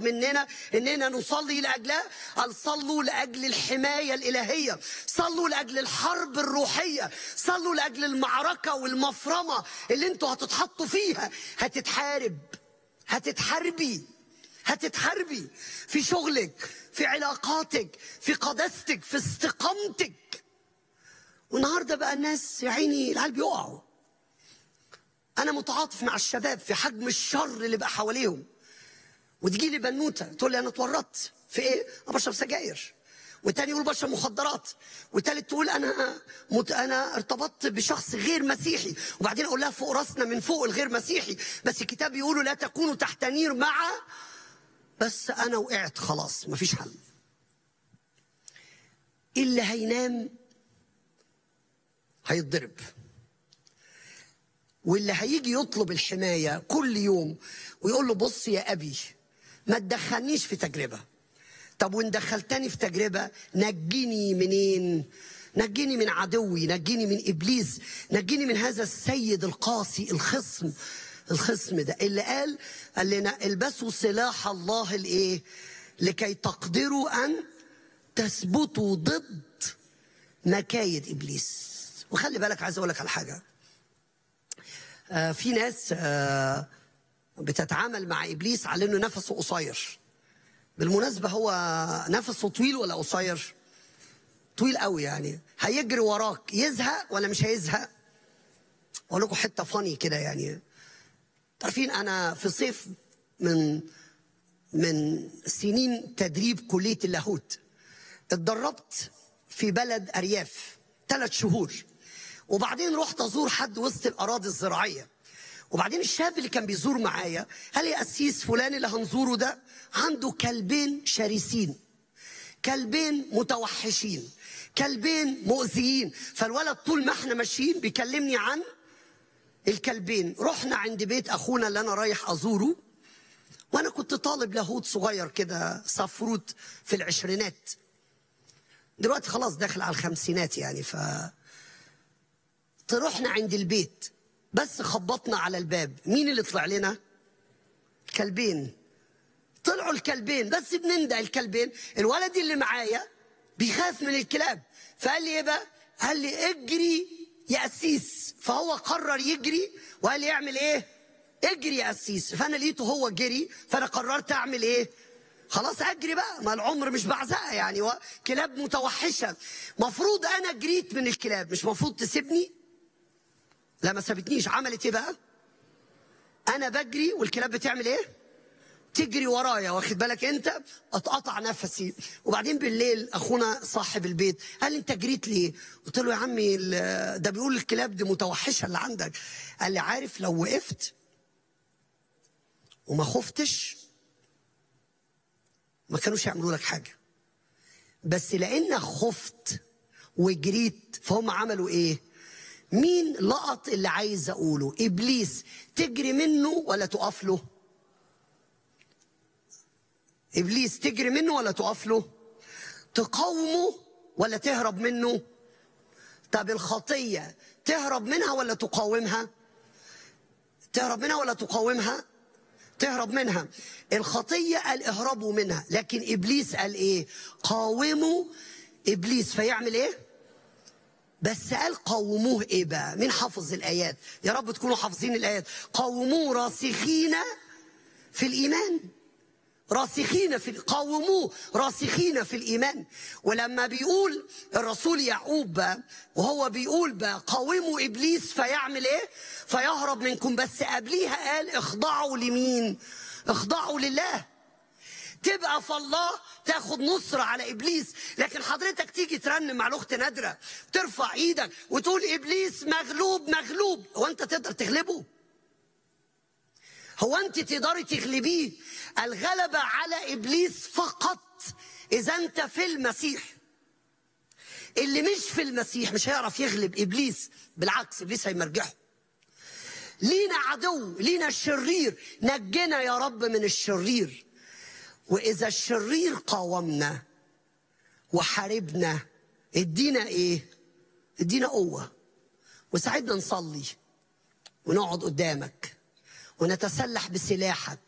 طلب مننا اننا نصلي لاجلها قال صلوا لاجل الحمايه الالهيه صلوا لاجل الحرب الروحيه صلوا لاجل المعركه والمفرمه اللي انتوا هتتحطوا فيها هتتحارب هتتحاربي هتتحاربي في شغلك في علاقاتك في قداستك في استقامتك والنهارده بقى الناس يا عيني العيال بيقعوا انا متعاطف مع الشباب في حجم الشر اللي بقى حواليهم وتجي لي بنوته تقول لي انا اتورطت في ايه؟ انا بشرب سجاير والتاني يقول بشرب مخدرات والتالت تقول انا مت... انا ارتبطت بشخص غير مسيحي وبعدين اقول لها فوق راسنا من فوق الغير مسيحي بس الكتاب بيقولوا لا تكونوا تحت نير مع بس انا وقعت خلاص مفيش حل اللي هينام هيتضرب واللي هيجي يطلب الحماية كل يوم ويقول له بص يا أبي ما تدخلنيش في تجربة طب وإن دخلتني في تجربة نجيني منين نجيني من عدوي نجيني من إبليس نجيني من هذا السيد القاسي الخصم الخصم ده اللي قال قال لنا البسوا سلاح الله الايه لكي تقدروا ان تثبتوا ضد مكايد ابليس وخلي بالك عايز اقول لك على حاجه آه في ناس آه بتتعامل مع ابليس على انه نفسه قصير بالمناسبه هو نفسه طويل ولا قصير طويل قوي يعني هيجري وراك يزهق ولا مش هيزهق اقول لكم حته فاني كده يعني عارفين انا في صيف من من سنين تدريب كليه اللاهوت اتدربت في بلد ارياف ثلاث شهور وبعدين رحت ازور حد وسط الاراضي الزراعيه وبعدين الشاب اللي كان بيزور معايا قال لي قسيس فلان اللي هنزوره ده عنده كلبين شرسين كلبين متوحشين كلبين مؤذيين فالولد طول ما احنا ماشيين بيكلمني عن الكلبين رحنا عند بيت اخونا اللي انا رايح ازوره وانا كنت طالب لاهوت صغير كده صفروت في العشرينات دلوقتي خلاص داخل على الخمسينات يعني ف رحنا عند البيت بس خبطنا على الباب مين اللي طلع لنا كلبين طلعوا الكلبين بس بنندى الكلبين الولد اللي معايا بيخاف من الكلاب فقال لي ايه بقى قال لي اجري يا قسيس فهو قرر يجري وقال لي اعمل ايه اجري يا قسيس فانا لقيته هو جري فانا قررت اعمل ايه خلاص اجري بقى ما العمر مش بعزقه يعني كلاب متوحشه مفروض انا جريت من الكلاب مش مفروض تسيبني لا ما سابتنيش عملت ايه بقى انا بجري والكلاب بتعمل ايه تجري ورايا واخد بالك انت اتقطع نفسي وبعدين بالليل اخونا صاحب البيت قال لي انت جريت ليه قلت له يا عمي ده بيقول الكلاب دي متوحشه اللي عندك قال لي عارف لو وقفت وما خفتش ما كانوش يعملوا لك حاجه بس لانك خفت وجريت فهم عملوا ايه مين لقط اللي عايز اقوله ابليس تجري منه ولا تقف له ابليس تجري منه ولا تقف له تقاومه ولا تهرب منه طب الخطيه تهرب منها ولا تقاومها تهرب منها ولا تقاومها تهرب منها الخطيه قال اهربوا منها لكن ابليس قال ايه قاوموا ابليس فيعمل ايه بس قال قاوموه ايه بقى مين حافظ الايات يا رب تكونوا حافظين الايات قاوموه راسخين في الايمان راسخين في قاوموه راسخين في الايمان ولما بيقول الرسول يعقوب بقى وهو بيقول بقى قاوموا ابليس فيعمل ايه فيهرب منكم بس قبليها قال اخضعوا لمين اخضعوا لله تبقى في الله تاخد نصرة على إبليس لكن حضرتك تيجي ترنم مع الأخت نادرة ترفع إيدك وتقول إبليس مغلوب مغلوب هو أنت تقدر تغلبه هو أنت تقدري تغلبيه الغلبة على إبليس فقط إذا أنت في المسيح اللي مش في المسيح مش هيعرف يغلب إبليس بالعكس إبليس هيمرجحه لينا عدو لينا الشرير نجنا يا رب من الشرير واذا الشرير قاومنا وحاربنا ادينا ايه ادينا قوه وساعدنا نصلي ونقعد قدامك ونتسلح بسلاحك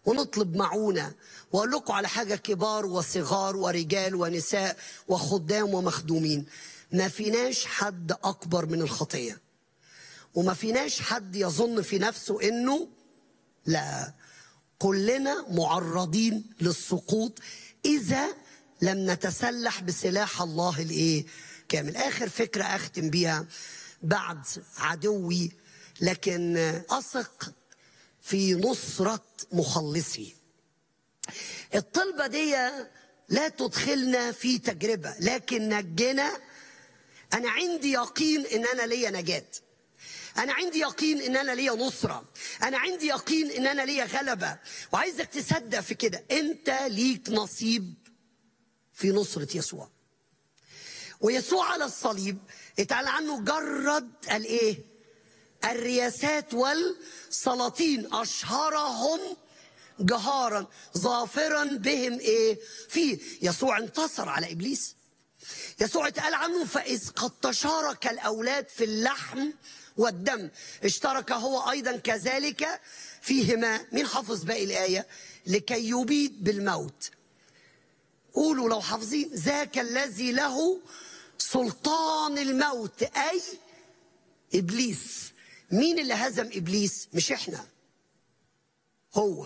ونطلب معونة وأقول لكم على حاجة كبار وصغار ورجال ونساء وخدام ومخدومين ما فيناش حد أكبر من الخطية وما فيناش حد يظن في نفسه إنه لا كلنا معرضين للسقوط إذا لم نتسلح بسلاح الله الإيه كامل آخر فكرة أختم بيها بعد عدوي لكن أثق في نصرة مخلصي الطلبة دي لا تدخلنا في تجربة لكن نجنا أنا عندي يقين إن أنا ليا نجاة أنا عندي يقين إن أنا ليا نصرة أنا عندي يقين إن أنا ليا غلبة وعايزك تصدق في كده أنت ليك نصيب في نصرة يسوع ويسوع على الصليب اتقال عنه جرد الايه الرياسات والسلاطين اشهرهم جهارا ظافرا بهم ايه فيه يسوع انتصر على ابليس يسوع اتقال عنه فاذ قد تشارك الاولاد في اللحم والدم اشترك هو ايضا كذلك فيهما مين حافظ باقي الايه لكي يبيد بالموت قولوا لو حافظين ذاك الذي له سلطان الموت اي ابليس مين اللي هزم ابليس مش احنا هو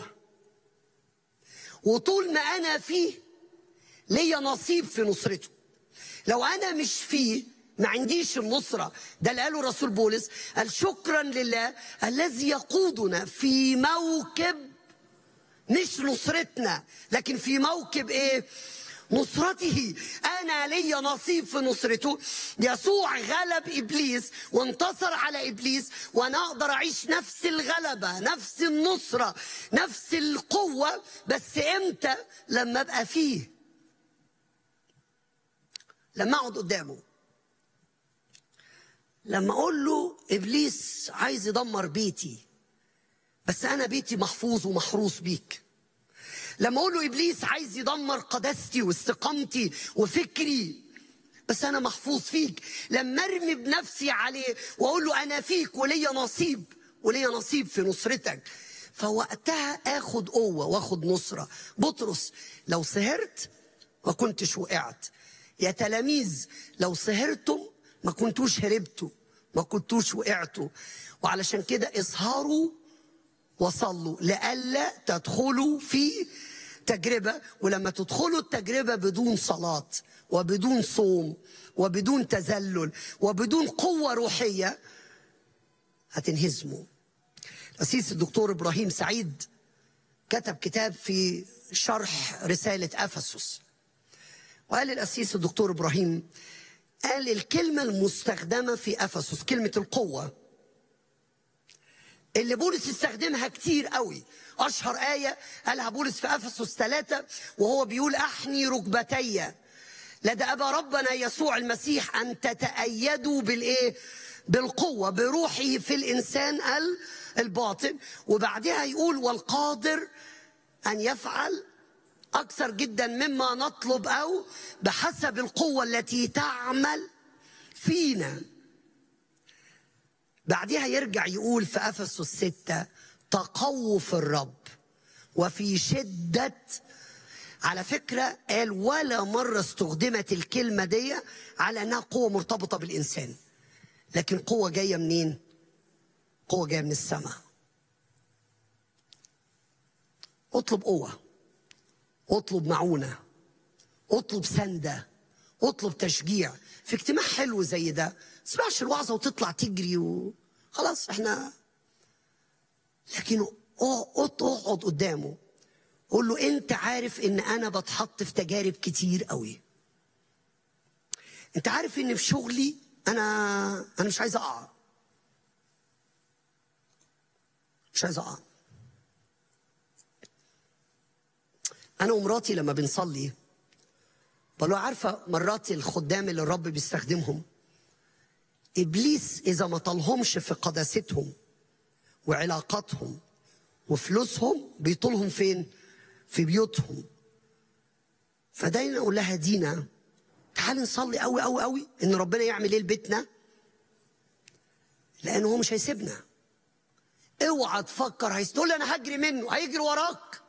وطول ما انا فيه ليا نصيب في نصرته لو انا مش فيه ما عنديش النصرة ده اللي قاله رسول بولس قال شكرا لله الذي يقودنا في موكب مش نصرتنا لكن في موكب ايه نصرته انا ليا نصيب في نصرته يسوع غلب ابليس وانتصر على ابليس وانا اقدر اعيش نفس الغلبه نفس النصره نفس القوه بس امتى لما ابقى فيه لما اقعد قدامه لما اقول له ابليس عايز يدمر بيتي بس انا بيتي محفوظ ومحروس بيك لما اقول له ابليس عايز يدمر قداستي واستقامتي وفكري بس انا محفوظ فيك لما ارمي بنفسي عليه واقول له انا فيك وليا نصيب وليا نصيب في نصرتك فوقتها اخد قوه واخد نصره بطرس لو سهرت ما كنتش وقعت يا تلاميذ لو سهرتم ما كنتوش هربتوا ما كنتوش وقعتوا وعلشان كده اسهروا وصلوا لئلا تدخلوا في تجربه ولما تدخلوا التجربه بدون صلاه وبدون صوم وبدون تذلل وبدون قوه روحيه هتنهزموا الأسيس الدكتور ابراهيم سعيد كتب كتاب في شرح رساله افسس وقال الأسيس الدكتور ابراهيم قال الكلمه المستخدمه في افسس كلمه القوه اللي بولس استخدمها كتير قوي اشهر ايه قالها بولس في افسس ثلاثة وهو بيقول احني ركبتي لدى ابا ربنا يسوع المسيح ان تتايدوا بالايه بالقوه بروحه في الانسان الباطن وبعدها يقول والقادر ان يفعل اكثر جدا مما نطلب او بحسب القوه التي تعمل فينا بعدها يرجع يقول في افسس ستة تقووا في الرب وفي شدة على فكرة قال ولا مرة استخدمت الكلمة دي على انها قوة مرتبطة بالانسان لكن قوة جاية منين؟ قوة جاية من السماء اطلب قوة اطلب معونة اطلب سندة اطلب تشجيع في اجتماع حلو زي ده تسمعش الوعظه وتطلع تجري وخلاص احنا لكن اقعد قدامه قول له انت عارف ان انا بتحط في تجارب كتير قوي انت عارف ان في شغلي انا انا مش عايز اقع مش عايز اقع انا ومراتي لما بنصلي بقول له عارفه مرات الخدام اللي الرب بيستخدمهم ابليس اذا ما طالهمش في قداستهم وعلاقاتهم وفلوسهم بيطولهم فين في بيوتهم فدايما اقول لها دينا تعالي نصلي قوي قوي قوي ان ربنا يعمل ايه لبيتنا لانه هو مش هيسيبنا اوعى تفكر هيستقول انا هجري منه هيجري وراك